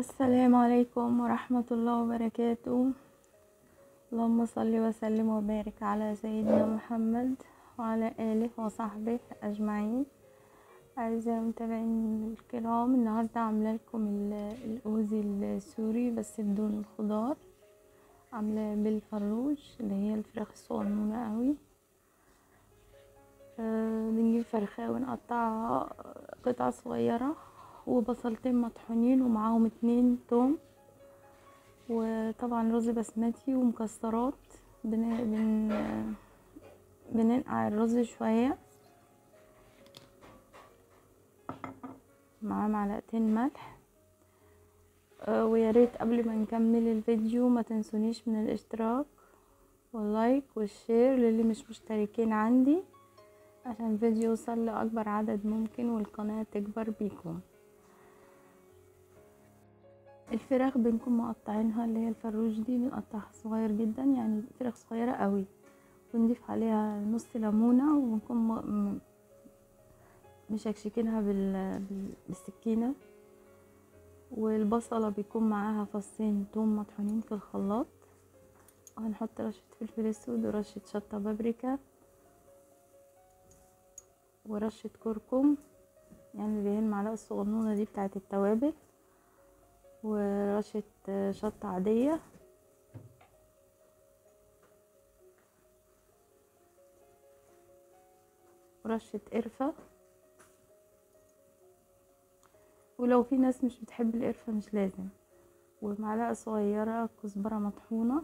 السلام عليكم ورحمة الله وبركاته اللهم صل وسلم وبارك على سيدنا محمد وعلى آله وصحبه أجمعين أعزائي المتابعين الكرام النهاردة عاملة لكم ال- الأوزي السوري بس بدون الخضار عاملاه بالفروج اللي هي الفراخ الصغنونة قوي آه، بنجيب فرخة ونقطعها قطع صغيرة وبصلتين مطحونين ومعاهم اتنين توم وطبعا رز بسمتي ومكسرات بن... بن... بننقع الرز شوية مع معلقتين ملح آه، ويا ريت قبل ما نكمل الفيديو ما تنسونيش من الاشتراك واللايك والشير للي مش مشتركين عندي عشان الفيديو يوصل لأكبر عدد ممكن والقناة تكبر بيكم الفراخ بنكون مقطعينها اللي هي الفروج دي بنقطعها صغير جدا يعني فراخ صغيرة قوي ونضيف عليها نص ليمونة ونكون م- م- مشكشكينها بال... بال- بالسكينة والبصلة بيكون معاها فصين توم مطحونين في الخلاط هنحط رشة فلفل اسود ورشة شطة بابريكا ورشة كركم يعني اللي هي المعلقة الصغنونة دي بتاعت التوابل ورشة شطة عادية ورشة قرفة ولو في ناس مش بتحب القرفة مش لازم ومعلقة صغيرة كزبرة مطحونة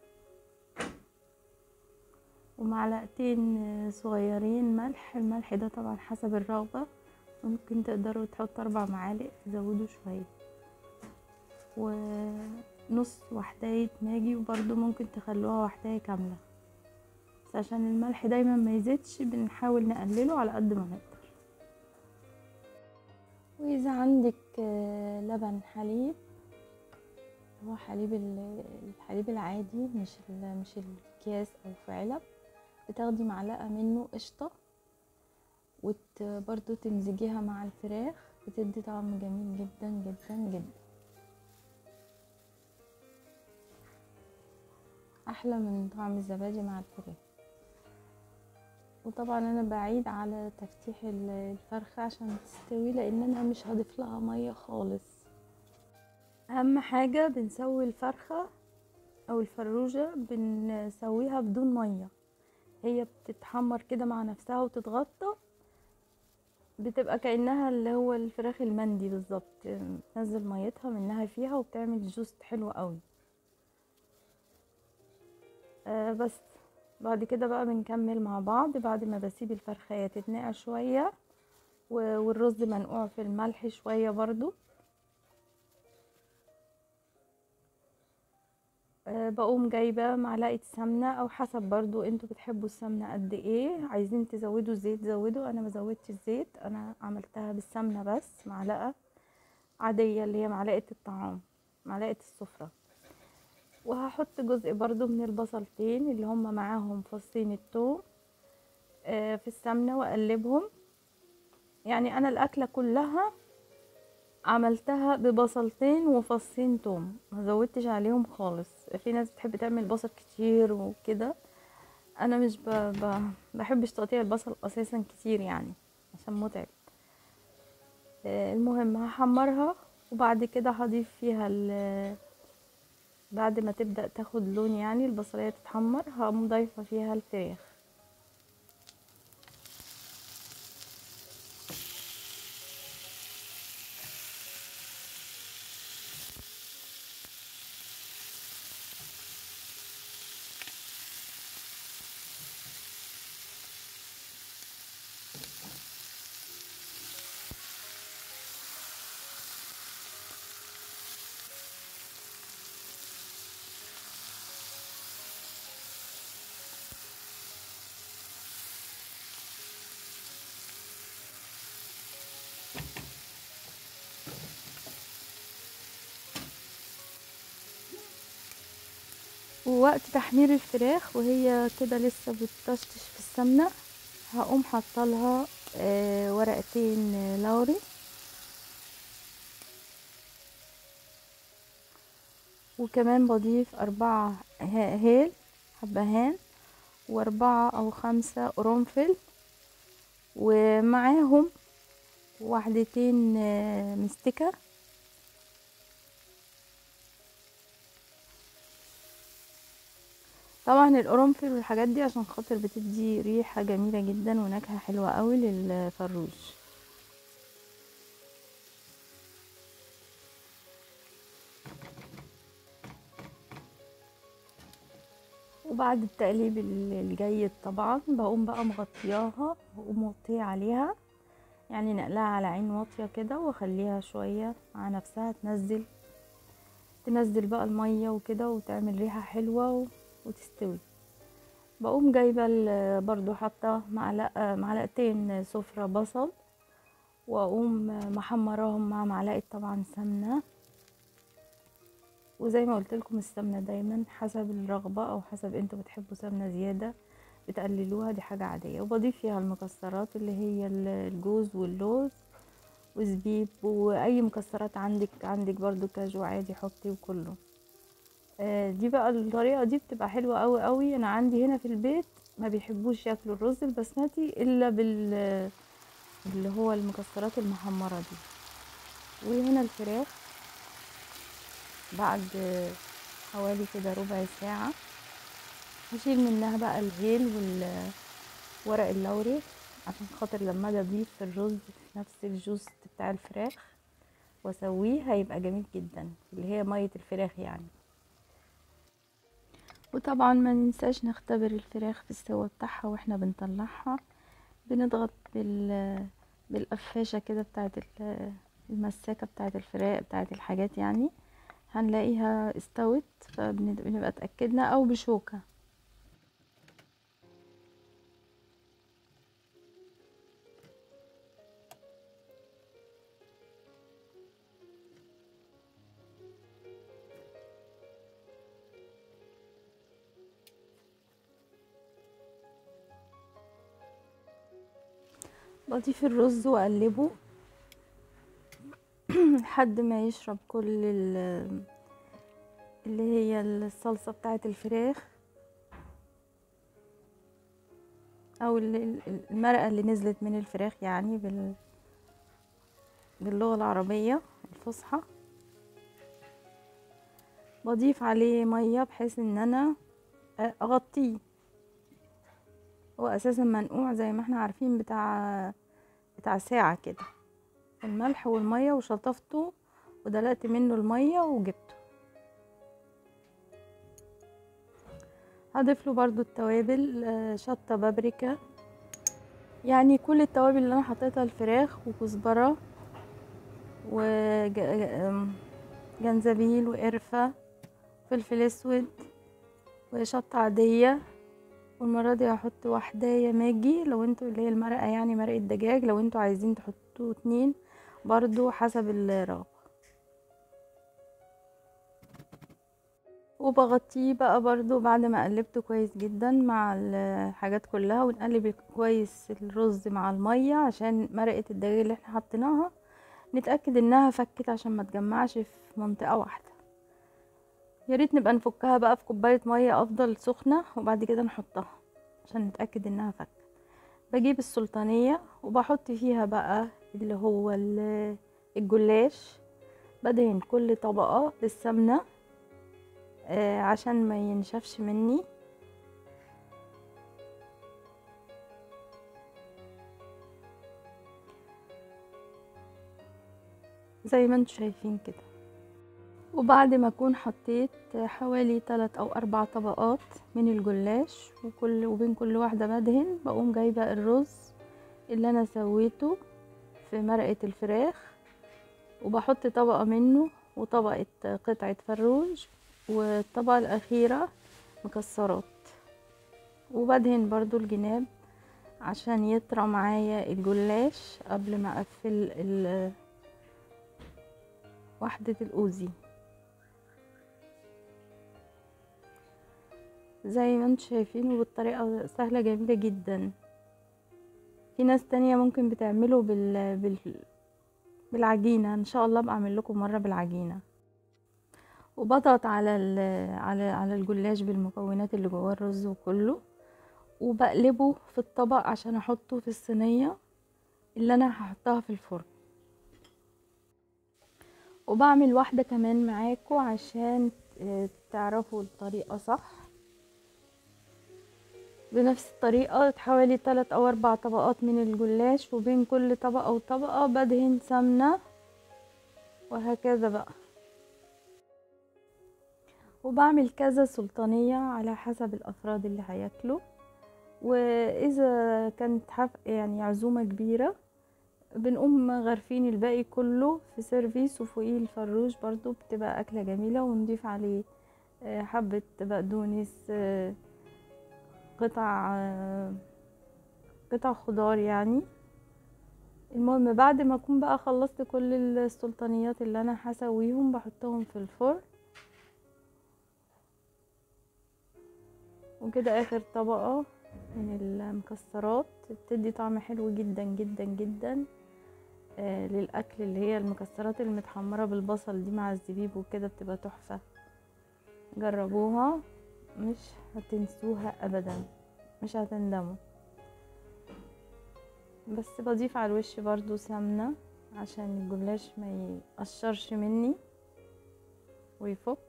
ومعلقتين صغيرين ملح الملح ده طبعا حسب الرغبة ممكن تقدروا تحطوا أربع معالق تزودوا شوية ونص وحداية ماجي وبرضو ممكن تخلوها وحداية كاملة بس عشان الملح دايما ما يزيدش بنحاول نقلله على قد ما نقدر وإذا عندك آه، لبن حليب هو حليب ال- الحليب العادي مش ال- مش الأكياس أو في علب بتاخدي معلقة منه قشطة وت برضو تمزجيها مع الفراخ بتدي طعم جميل جدا جدا جدا احلى من طعم الزبادي مع الفراخ وطبعا انا بعيد على تفتيح ال- الفرخة عشان تستوي لان انا مش هضيف لها مية خالص اهم حاجة بنسوي الفرخة او الفروجة بنسويها بدون مية هي بتتحمر كده مع نفسها وتتغطى بتبقى كأنها اللي هو الفراخ المندي بالظبط تنزل ميتها منها فيها وبتعمل جوست حلو قوي آه بس بعد كده بقى بنكمل مع بعض بعد ما بسيب الفرخية تتنقع شوية و- والرز منقوع في الملح شوية برضو آه بقوم جايبة معلقة سمنة او حسب برضو انتوا بتحبوا السمنة قد ايه عايزين تزودوا الزيت زودوا انا ما زودتش الزيت انا عملتها بالسمنة بس معلقة عادية اللي هي معلقة الطعام معلقة السفرة وهحط جزء برضو من البصلتين اللي هم معاهم فصين التوم آه، في السمنة واقلبهم يعني انا الاكلة كلها عملتها ببصلتين وفصين توم ما زودتش عليهم خالص في ناس بتحب تعمل بصل كتير وكده انا مش ب... ب... بحبش تقطيع البصل اساسا كتير يعني عشان متعب آه، المهم هحمرها وبعد كده هضيف فيها ال... بعد ما تبدأ تاخد لون يعني البصلية تتحمر هقوم ضايفة فيها الفراخ ووقت تحمير الفراخ وهي كده لسه بتطشطش في السمنة هقوم حاطلها آه، ورقتين آه، لوري وكمان بضيف أربعة ه- هيل حبهان وأربعة أو خمسة قرنفل ومعاهم واحدتين آه، مستكة طبعا القرنفل والحاجات دي عشان خاطر بتدي ريحة جميلة جدا ونكهة حلوة قوي للفروج وبعد التقليب ال- الجيد طبعا بقوم بقى مغطياها ومغطية عليها يعني نقلها على عين واطية كده واخليها شوية مع نفسها تنزل تنزل بقى المية وكده وتعمل ريحة حلوة و- وتستوي بقوم جايبة ال- برضو حاطة معلقة معلقتين سفرة بصل واقوم محمراهم مع معلقة طبعا سمنة وزي ما قلت لكم السمنة دايما حسب الرغبة او حسب انتوا بتحبوا سمنة زيادة بتقللوها دي حاجة عادية وبضيف فيها المكسرات اللي هي ال- الجوز واللوز وزبيب واي مكسرات عندك عندك برضو كاجو عادي حطي وكله آه، دي بقى الطريقة دي بتبقى حلوة قوي قوي انا عندي هنا في البيت ما بيحبوش ياكلوا الرز البسمتي الا بال اللي هو المكسرات المحمرة دي وهنا الفراخ بعد حوالي كده ربع ساعة هشيل منها بقى الهيل والورق اللوري عشان خاطر لما اجي اضيف الرز في نفس الجوز بتاع الفراخ واسويه هيبقى جميل جدا اللي هي مية الفراخ يعني وطبعا ما ننساش نختبر الفراخ في السوا بتاعها واحنا بنطلعها بنضغط بال بالقفاشة كده بتاعت ال- المساكة بتاعت الفراخ بتاعت الحاجات يعني هنلاقيها استوت فبنبقى اتأكدنا او بشوكة بضيف الرز واقلبه لحد ما يشرب كل ال- اللي هي الصلصة بتاعت الفراخ او ال- ال- المرقة اللي نزلت من الفراخ يعني بال باللغة العربية الفصحى بضيف عليه مية بحيث ان انا اغطيه هو اساسا منقوع زي ما احنا عارفين بتاع بتاع ساعة كده الملح والمية وشطفته ودلقت منه المية وجبته هضيف له برضو التوابل آه، شطة بابريكا يعني كل التوابل اللي انا حطيتها الفراخ وكزبرة وجنزبيل وقرفة فلفل اسود وشطة عادية والمرة دي هحط واحدة ماجي لو انتوا اللي هي المرقة يعني مرقة دجاج لو انتوا عايزين تحطوا اتنين برضو حسب الرغبة وبغطيه بقى برضو بعد ما قلبته كويس جدا مع الحاجات كلها ونقلب كويس الرز مع المية عشان مرقة الدجاج اللي احنا حطيناها نتأكد انها فكت عشان ما تجمعش في منطقة واحدة يا ريت نبقى نفكها بقى في كوباية مية افضل سخنة وبعد كده نحطها عشان نتأكد انها فكت بجيب السلطانية وبحط فيها بقى اللي هو ال- الجلاش بدهن كل طبقة بالسمنة آه، عشان ما ينشفش مني زي ما انتوا شايفين كده وبعد ما اكون حطيت حوالي تلات او اربع طبقات من الجلاش وكل وبين كل واحدة بدهن بقوم جايبة الرز اللي انا سويته في مرقة الفراخ وبحط طبقة منه وطبقة قطعة فروج والطبقة الأخيرة مكسرات وبدهن برضو الجناب عشان يطرى معايا الجلاش قبل ما اقفل ال- وحدة الأوزي زي ما انتم شايفين وبالطريقة سهلة جميلة جدا في ناس تانية ممكن بتعمله بال... بال... بالعجينة ان شاء الله ابقى اعمل لكم مرة بالعجينة وبضغط على ال- على على الجلاش بالمكونات اللي جواه الرز وكله وبقلبه في الطبق عشان احطه في الصينيه اللي انا هحطها في الفرن وبعمل واحده كمان معاكم عشان آه، تعرفوا الطريقه صح بنفس الطريقة حوالي تلات أو أربع طبقات من الجلاش وبين كل طبقة وطبقة بدهن سمنة وهكذا بقى وبعمل كذا سلطانية على حسب الأفراد اللي هياكلوا وإذا كانت حف يعني عزومة كبيرة بنقوم غارفين الباقي كله في سيرفيس وفوقيه الفروش برضو بتبقى أكلة جميلة ونضيف عليه آه، حبة بقدونس آه، قطع آه، قطع خضار يعني المهم بعد ما اكون بقى خلصت كل السلطانيات اللي انا هسويهم بحطهم في الفرن وكده اخر طبقة من المكسرات بتدي طعم حلو جدا جدا جدا آه للاكل اللي هي المكسرات المتحمرة بالبصل دي مع الزبيب وكده بتبقى تحفة جربوها مش هتنسوها ابدا مش هتندموا بس بضيف على الوش برضو سمنة عشان الجلاش ما يقشرش مني ويفك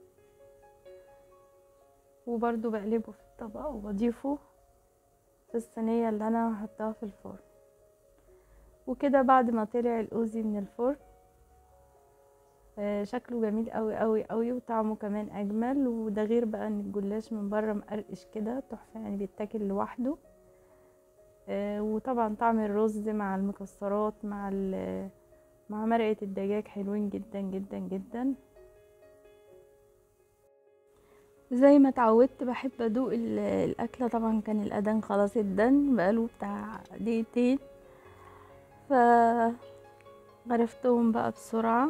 وبرضو بقلبه في الطبق وبضيفه في الصينية اللي انا هحطها في الفرن وكده بعد ما طلع الاوزي من الفرن آه، شكله جميل قوي قوي قوي وطعمه كمان اجمل وده غير بقى ان الجلاش من بره مقرقش كده تحفه يعني بيتاكل لوحده آه، وطبعا طعم الرز مع المكسرات مع ال- مع مرقه الدجاج حلوين جدا جدا جدا زي ما اتعودت بحب ادوق ال- الاكله طبعا كان الاذان خلاص ادن بقاله بتاع دقيقتين ف غرفتهم بقى بسرعه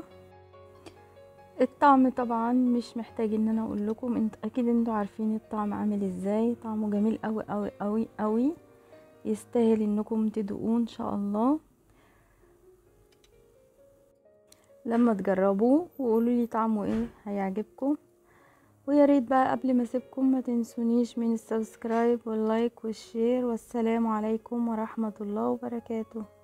الطعم طبعا مش محتاج ان انا اقول لكم انت اكيد انتوا عارفين الطعم عامل ازاي طعمه جميل قوي قوي قوي قوي يستاهل انكم تدوقوه ان شاء الله لما تجربوه وقولوا لي طعمه ايه هيعجبكم ويا ريت بقى قبل ما اسيبكم ما تنسونيش من السبسكرايب واللايك والشير والسلام عليكم ورحمة الله وبركاته